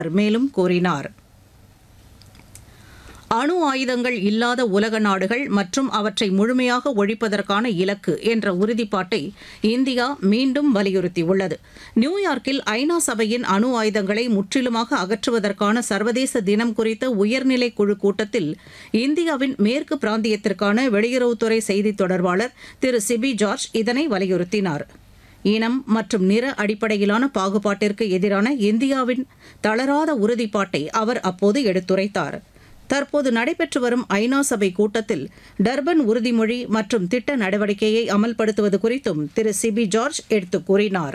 மேலும் கூறினார் அணு ஆயுதங்கள் இல்லாத உலக நாடுகள் மற்றும் அவற்றை முழுமையாக ஒழிப்பதற்கான இலக்கு என்ற உறுதிப்பாட்டை இந்தியா மீண்டும் வலியுறுத்தியுள்ளது நியூயார்க்கில் ஐநா சபையின் அணு ஆயுதங்களை முற்றிலுமாக அகற்றுவதற்கான சர்வதேச தினம் குறித்த உயர்நிலை குழு கூட்டத்தில் இந்தியாவின் மேற்கு பிராந்தியத்திற்கான வெளியுறவுத்துறை செய்தித் தொடர்பாளர் திரு சிபி ஜார்ஜ் இதனை வலியுறுத்தினார் இனம் மற்றும் நிற அடிப்படையிலான பாகுபாட்டிற்கு எதிரான இந்தியாவின் தளராத உறுதிப்பாட்டை அவர் அப்போது எடுத்துரைத்தார் தற்போது நடைபெற்று வரும் ஐநா சபை கூட்டத்தில் டர்பன் உறுதிமொழி மற்றும் திட்ட நடவடிக்கையை அமல்படுத்துவது குறித்தும் திரு சிபி ஜார்ஜ் எடுத்துக் கூறினார்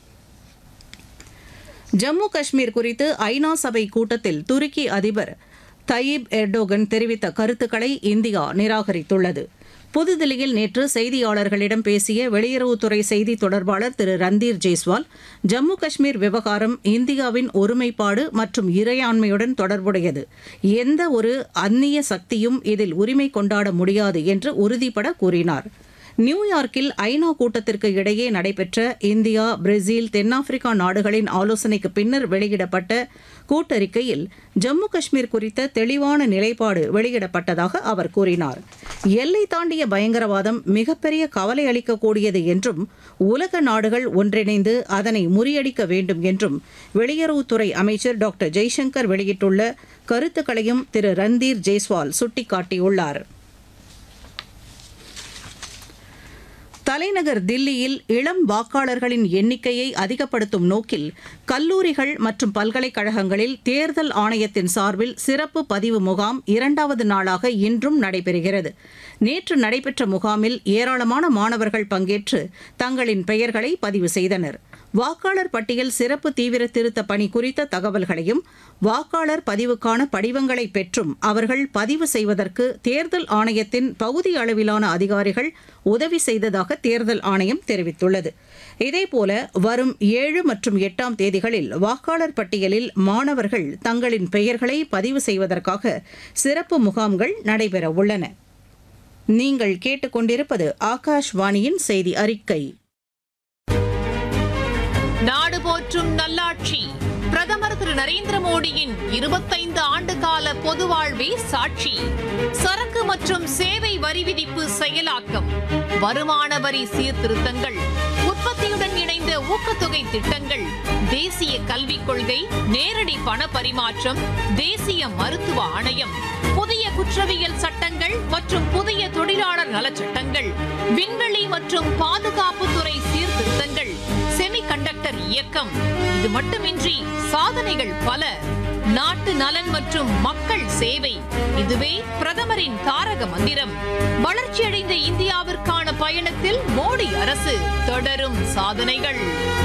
ஜம்மு காஷ்மீர் குறித்து ஐநா சபை கூட்டத்தில் துருக்கி அதிபர் தயீப் எர்டோகன் தெரிவித்த கருத்துக்களை இந்தியா நிராகரித்துள்ளது புதுதில்லியில் நேற்று செய்தியாளர்களிடம் பேசிய வெளியுறவுத்துறை செய்தி தொடர்பாளர் திரு ரந்தீர் ஜெய்ஸ்வால் ஜம்மு காஷ்மீர் விவகாரம் இந்தியாவின் ஒருமைப்பாடு மற்றும் இறையாண்மையுடன் தொடர்புடையது எந்த ஒரு அந்நிய சக்தியும் இதில் உரிமை கொண்டாட முடியாது என்று உறுதிபட கூறினார் நியூயார்க்கில் ஐநா கூட்டத்திற்கு இடையே நடைபெற்ற இந்தியா பிரேசில் தென்னாப்பிரிக்கா நாடுகளின் ஆலோசனைக்கு பின்னர் வெளியிடப்பட்ட கூட்டறிக்கையில் ஜம்மு காஷ்மீர் குறித்த தெளிவான நிலைப்பாடு வெளியிடப்பட்டதாக அவர் கூறினார் எல்லை தாண்டிய பயங்கரவாதம் மிகப்பெரிய கவலை அளிக்கக்கூடியது என்றும் உலக நாடுகள் ஒன்றிணைந்து அதனை முறியடிக்க வேண்டும் என்றும் வெளியுறவுத்துறை அமைச்சர் டாக்டர் ஜெய்சங்கர் வெளியிட்டுள்ள கருத்துக்களையும் திரு ரந்தீர் ஜெய்ஸ்வால் சுட்டிக்காட்டியுள்ளார் தலைநகர் தில்லியில் இளம் வாக்காளர்களின் எண்ணிக்கையை அதிகப்படுத்தும் நோக்கில் கல்லூரிகள் மற்றும் பல்கலைக்கழகங்களில் தேர்தல் ஆணையத்தின் சார்பில் சிறப்பு பதிவு முகாம் இரண்டாவது நாளாக இன்றும் நடைபெறுகிறது நேற்று நடைபெற்ற முகாமில் ஏராளமான மாணவர்கள் பங்கேற்று தங்களின் பெயர்களை பதிவு செய்தனர் வாக்காளர் பட்டியல் சிறப்பு தீவிர திருத்த பணி குறித்த தகவல்களையும் வாக்காளர் பதிவுக்கான படிவங்களை பெற்றும் அவர்கள் பதிவு செய்வதற்கு தேர்தல் ஆணையத்தின் பகுதி அளவிலான அதிகாரிகள் உதவி செய்ததாக தேர்தல் ஆணையம் தெரிவித்துள்ளது இதேபோல வரும் ஏழு மற்றும் எட்டாம் தேதிகளில் வாக்காளர் பட்டியலில் மாணவர்கள் தங்களின் பெயர்களை பதிவு செய்வதற்காக சிறப்பு முகாம்கள் நடைபெற உள்ளன நீங்கள் கேட்டுக்கொண்டிருப்பது ஆகாஷ்வாணியின் செய்தி அறிக்கை நாடு போற்றும் நல்லாட்சி பிரதமர் திரு நரேந்திர மோடியின் இருபத்தைந்து ஆண்டு கால பொது வாழ்வே சாட்சி சரக்கு மற்றும் சேவை வரி விதிப்பு செயலாக்கம் வருமான வரி சீர்திருத்தங்கள் உற்பத்தியுடன் இணைந்த ஊக்கத்தொகை திட்டங்கள் தேசிய கல்விக் கொள்கை நேரடி பண பரிமாற்றம் தேசிய மருத்துவ ஆணையம் புதிய குற்றவியல் சட்டங்கள் மற்றும் புதிய தொழிலாளர் நலச்சட்டங்கள் விண்வெளி மற்றும் பாதுகாப்புத்துறை சீர்திருத்தங்கள் செமிகண்டக்டர் இயக்கம் இது மட்டுமின்றி சாதனைகள் பல நாட்டு நலன் மற்றும் மக்கள் சேவை இதுவே பிரதமரின் தாரக மந்திரம் வளர்ச்சியடைந்த இந்தியாவிற்கான பயணத்தில் மோடி அரசு தொடரும் சாதனைகள்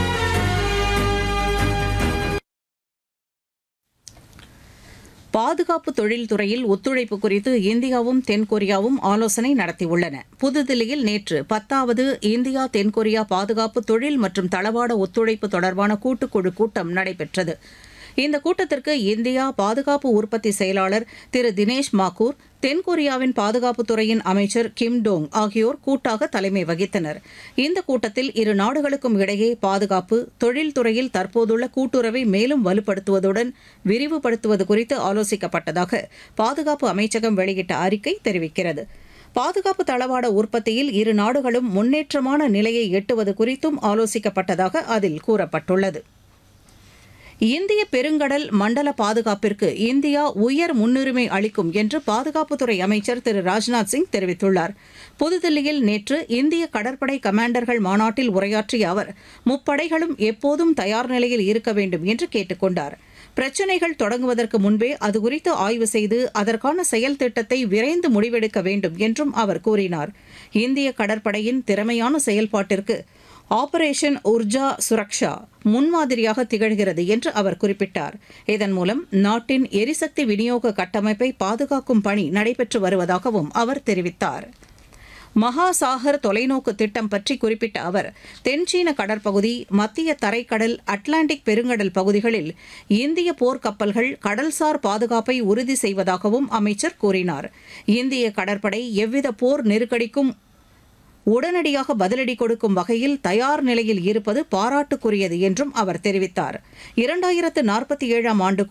பாதுகாப்பு தொழில்துறையில் ஒத்துழைப்பு குறித்து இந்தியாவும் தென்கொரியாவும் ஆலோசனை நடத்தியுள்ளன புதுதில்லியில் நேற்று பத்தாவது இந்தியா தென்கொரியா பாதுகாப்பு தொழில் மற்றும் தளவாட ஒத்துழைப்பு தொடர்பான கூட்டுக்குழு கூட்டம் நடைபெற்றது இந்த கூட்டத்திற்கு இந்தியா பாதுகாப்பு உற்பத்தி செயலாளர் திரு தினேஷ் மாக்கூர் தென்கொரியாவின் பாதுகாப்புத் துறையின் அமைச்சர் கிம் டோங் ஆகியோர் கூட்டாக தலைமை வகித்தனர் இந்த கூட்டத்தில் இரு நாடுகளுக்கும் இடையே பாதுகாப்பு தொழில்துறையில் தற்போதுள்ள கூட்டுறவை மேலும் வலுப்படுத்துவதுடன் விரிவுபடுத்துவது குறித்து ஆலோசிக்கப்பட்டதாக பாதுகாப்பு அமைச்சகம் வெளியிட்ட அறிக்கை தெரிவிக்கிறது பாதுகாப்பு தளவாட உற்பத்தியில் இரு நாடுகளும் முன்னேற்றமான நிலையை எட்டுவது குறித்தும் ஆலோசிக்கப்பட்டதாக அதில் கூறப்பட்டுள்ளது இந்திய பெருங்கடல் மண்டல பாதுகாப்பிற்கு இந்தியா உயர் முன்னுரிமை அளிக்கும் என்று பாதுகாப்புத்துறை அமைச்சர் திரு ராஜ்நாத் சிங் தெரிவித்துள்ளார் புதுதில்லியில் நேற்று இந்திய கடற்படை கமாண்டர்கள் மாநாட்டில் உரையாற்றிய அவர் முப்படைகளும் எப்போதும் தயார் நிலையில் இருக்க வேண்டும் என்று கேட்டுக் கொண்டார் பிரச்சினைகள் தொடங்குவதற்கு முன்பே அது குறித்து ஆய்வு செய்து அதற்கான செயல் திட்டத்தை விரைந்து முடிவெடுக்க வேண்டும் என்றும் அவர் கூறினார் இந்திய கடற்படையின் திறமையான செயல்பாட்டிற்கு ஆபரேஷன் உர்ஜா சுரக்ஷா முன்மாதிரியாக திகழ்கிறது என்று அவர் குறிப்பிட்டார் இதன் மூலம் நாட்டின் எரிசக்தி விநியோக கட்டமைப்பை பாதுகாக்கும் பணி நடைபெற்று வருவதாகவும் அவர் தெரிவித்தார் மகாசாகர் தொலைநோக்கு திட்டம் பற்றி குறிப்பிட்ட அவர் தென்சீன கடற்பகுதி மத்திய தரைக்கடல் அட்லாண்டிக் பெருங்கடல் பகுதிகளில் இந்திய போர்க்கப்பல்கள் கடல்சார் பாதுகாப்பை உறுதி செய்வதாகவும் அமைச்சர் கூறினார் இந்திய கடற்படை எவ்வித போர் நெருக்கடிக்கும் உடனடியாக பதிலடி கொடுக்கும் வகையில் தயார் நிலையில் இருப்பது பாராட்டுக்குரியது என்றும் அவர் தெரிவித்தார் இரண்டாயிரத்து நாற்பத்தி ஏழாம் ஆண்டுக்குள்